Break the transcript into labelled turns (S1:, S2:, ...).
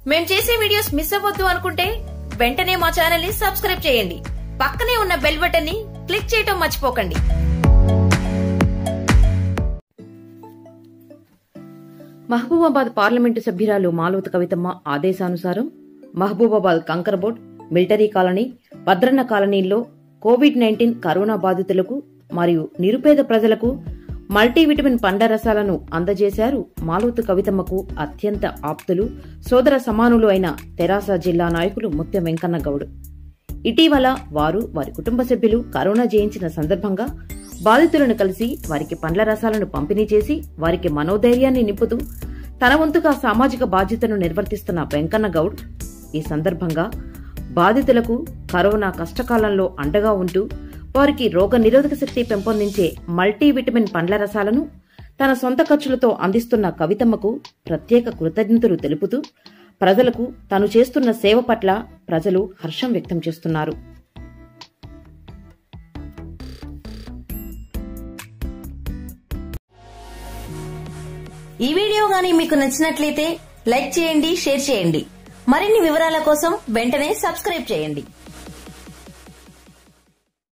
S1: మేం చేసే videos miss అవ్వద్దు అనుకుంటే వెంటనే మా ఛానల్ ని సబ్స్క్రైబ్ చేయండి పక్కనే ఉన్న బెల్ బటన్ ని క్లిక్ చేయటం మర్చిపోకండి
S2: మహబూబాబాద్ పార్లమెంటు సభ్యురాలు మాలవత కవితమ్మ ఆదేశానుసారం మహబూబాబాద్ కంకర్ బోర్డ్ మిలిటరీ కాలనీ భద్రన్న కాలనీల్లో కోవిడ్ నైన్టీన్ కరోనా బాధితులకు మరియు నిరుపేద ప్రజలకు మల్టీవిటమిన్ పండ్ల రసాలను అందజేశారు మాలవత కవితమ్మకు అత్యంత ఆప్తులు సోదర సమానులు అయిన తెరాస జిల్లా నాయకులు ముత్యం వెంకన్న గౌడ్ ఇటీవల వారు వారి కుటుంబ సభ్యులు కరోనా జయించిన సందర్భంగా బాధితులను కలిసి వారికి పండ్ల రసాలను పంపిణీ చేసి వారికి మనోధైర్యాన్ని నింపుతూ తన వంతుగా సామాజిక బాధ్యతను నిర్వర్తిస్తున్న వెంకన్న గౌడ్ ఈ సందర్భంగా బాధితులకు కరోనా కష్టకాలంలో అండగా ఉంటూ వారికి రోగ నిరోధక శక్తి పెంపొందించే మల్టీవిటమిన్ పండ్ల రసాలను తన సొంత ఖర్చులతో అందిస్తున్న కవితమ్మకు ప్రత్యేక కృతజ్ఞతలు తెలుపుతూ ప్రజలకు తను చేస్తున్న సేవ పట్ల ప్రజలు హర్షం వ్యక్తం చేస్తున్నారు
S1: ఈ వీడియో గానీ మీకు నచ్చినట్లయితే లైక్ చేయండి షేర్ చేయండి మరిన్ని వివరాల కోసం వెంటనే సబ్స్క్రైబ్ చేయండి